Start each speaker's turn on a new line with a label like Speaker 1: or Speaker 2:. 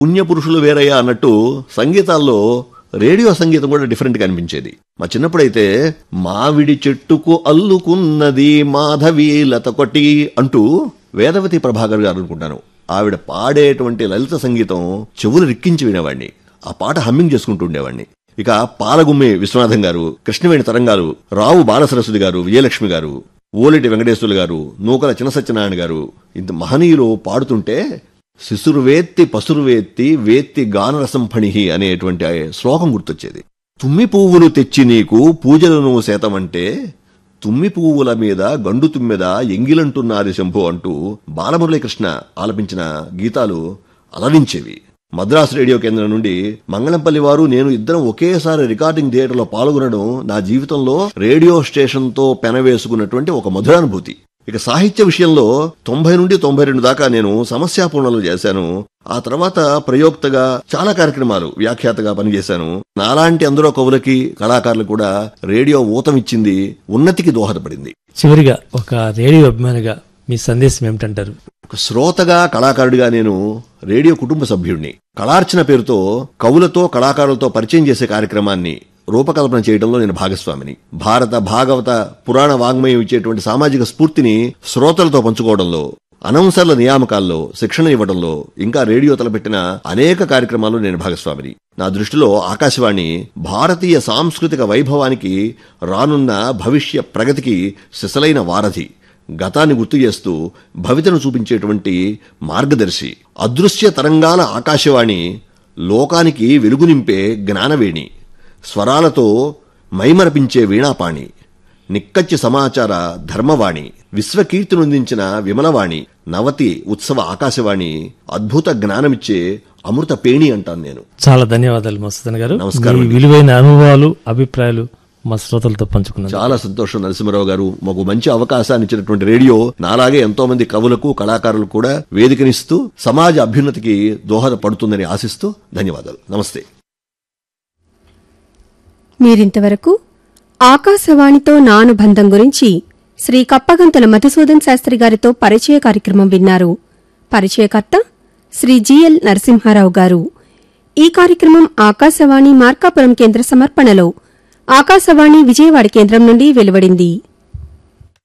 Speaker 1: పుణ్యపురుషులు వేరయ్యా అన్నట్టు సంగీతాల్లో రేడియో సంగీతం కూడా డిఫరెంట్ గా అనిపించేది మా చిన్నప్పుడైతే మావిడి చెట్టుకు అల్లుకున్నది మాధవి లతకొటి అంటూ వేదవతి ప్రభాకర్ గారు అనుకుంటాను ఆవిడ పాడేటువంటి లలిత సంగీతం చెవులు రిక్కించి వినేవాడిని ఆ పాట హమ్మింగ్ చేసుకుంటూ ఉండేవాడిని ఇక పాలగుమ్మి విశ్వనాథం గారు కృష్ణవేణి తరంగారు రావు బాలసరస్వతి గారు విజయలక్ష్మి గారు ఓలిటి వెంకటేశ్వర్లు గారు నూకల చిన్న సత్యనారాయణ గారు ఇంత మహనీయులు పాడుతుంటే శిశురు వేత్తి పసురు వేత్తి వేత్తి గానరసం ఫణిహి అనేటువంటి ఆ శ్లోకం గుర్తొచ్చేది తుమ్మి పువ్వులు తెచ్చి నీకు పూజలను శాతమంటే తుమ్మి పువ్వుల మీద గండు తుమ్మెద ఎంగిలంటున్నారు శంభు అంటూ బాలమురళీకృష్ణ ఆలపించిన గీతాలు అలరించేవి మద్రాసు రేడియో కేంద్రం నుండి మంగళంపల్లి వారు నేను ఇద్దరం ఒకేసారి రికార్డింగ్ థియేటర్లో పాల్గొనడం నా జీవితంలో రేడియో స్టేషన్తో పెనవేసుకున్నటువంటి ఒక మధురానుభూతి ఇక సాహిత్య విషయంలో తొంభై నుండి తొంభై రెండు దాకా నేను సమస్యాపూర్ణలు చేశాను ఆ తర్వాత ప్రయోక్తగా చాలా కార్యక్రమాలు వ్యాఖ్యాతగా పనిచేశాను నాలాంటి అందరూ కవులకి కళాకారులు కూడా రేడియో ఊతమిచ్చింది ఉన్నతికి దోహదపడింది
Speaker 2: చివరిగా ఒక రేడియో అభిమానిగా మీ సందేశం ఏమిటంటారు
Speaker 1: ఒక శ్రోతగా కళాకారుడిగా నేను రేడియో కుటుంబ సభ్యుడిని కళార్చన పేరుతో కవులతో కళాకారులతో పరిచయం చేసే కార్యక్రమాన్ని రూపకల్పన చేయడంలో నేను భాగస్వామిని భారత భాగవత పురాణ వాంగ్మయం ఇచ్చేటువంటి సామాజిక స్ఫూర్తిని శ్రోతలతో పంచుకోవడంలో అనౌన్సర్ల నియామకాల్లో శిక్షణ ఇవ్వడంలో ఇంకా రేడియో తలపెట్టిన అనేక కార్యక్రమాల్లో నేను భాగస్వామిని నా దృష్టిలో ఆకాశవాణి భారతీయ సాంస్కృతిక వైభవానికి రానున్న భవిష్య ప్రగతికి సిసలైన వారధి గతాన్ని గుర్తు చేస్తూ భవితను చూపించేటువంటి మార్గదర్శి అదృశ్య తరంగాల ఆకాశవాణి లోకానికి వెలుగునింపే జ్ఞానవేణి స్వరాలతో మైమరపించే వీణాపాణి నిక్కచ్చి సమాచార ధర్మవాణి విశ్వకీర్తినొందించిన విమలవాణి నవతి ఉత్సవ ఆకాశవాణి అద్భుత జ్ఞానమిచ్చే అమృత పేణి అంటాను నేను
Speaker 2: చాలా ధన్యవాదాలు మసూదన్ గారు
Speaker 1: నమస్కారం
Speaker 2: మీ
Speaker 1: అండి.
Speaker 2: విలువైన అనుభవాలు అభిప్రాయాలు మా శ్రోతలతో పంచుకున్నారు
Speaker 1: చాలా సంతోషం నరసింహరావు గారు మాకు మంచి అవకాశాన్ని ఇచ్చినటువంటి రేడియో నాలాగే ఎంతో మంది కవులకు కళాకారులకు కూడా వేదికనిస్తూ సమాజ అభ్యున్నతికి దోహదపడుతుందని ఆశిస్తూ ధన్యవాదాలు నమస్తే
Speaker 3: మీరింతవరకు ఆకాశవాణితో నా అనుబంధం గురించి శ్రీ కప్పగంతుల మధుసూదన్ శాస్త్రి గారితో పరిచయ కార్యక్రమం విన్నారు పరిచయకర్త శ్రీ జిఎల్ నరసింహారావు గారు ఈ కార్యక్రమం ఆకాశవాణి మార్కాపురం కేంద్ర సమర్పణలో ఆకాశవాణి విజయవాడ కేంద్రం నుండి వెలువడింది